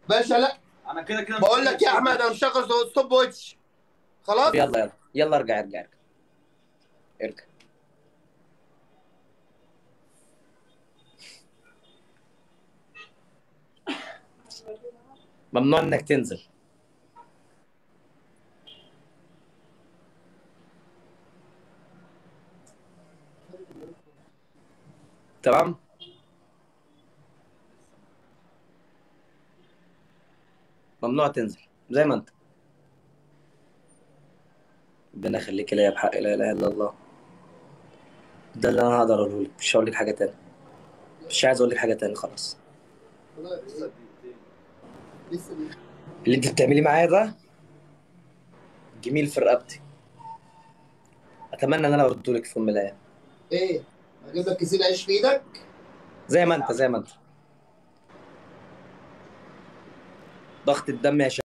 باشا لا انا كده كده بقول لك يا احمد انا مشغل ستوب واتش خلاص يلا يلا يلا ارجع ارجع ارجع ارجع ممنوع انك تنزل تمام ممنوع تنزل زي ما انت ربنا يخليك ليا بحق لا اله الا الله ده اللي انا هقدر اقوله لك مش هقول لك حاجه تاني مش عايز اقول لك حاجه تاني خلاص لسه لسه اللي انت بتعمليه معايا ده جميل في رقبتي اتمنى ان انا ارده لك في يوم من الايام ايه اجيب لك كيسين عيش في ايدك زي ما انت زي ما انت ضغط الدم يا شباب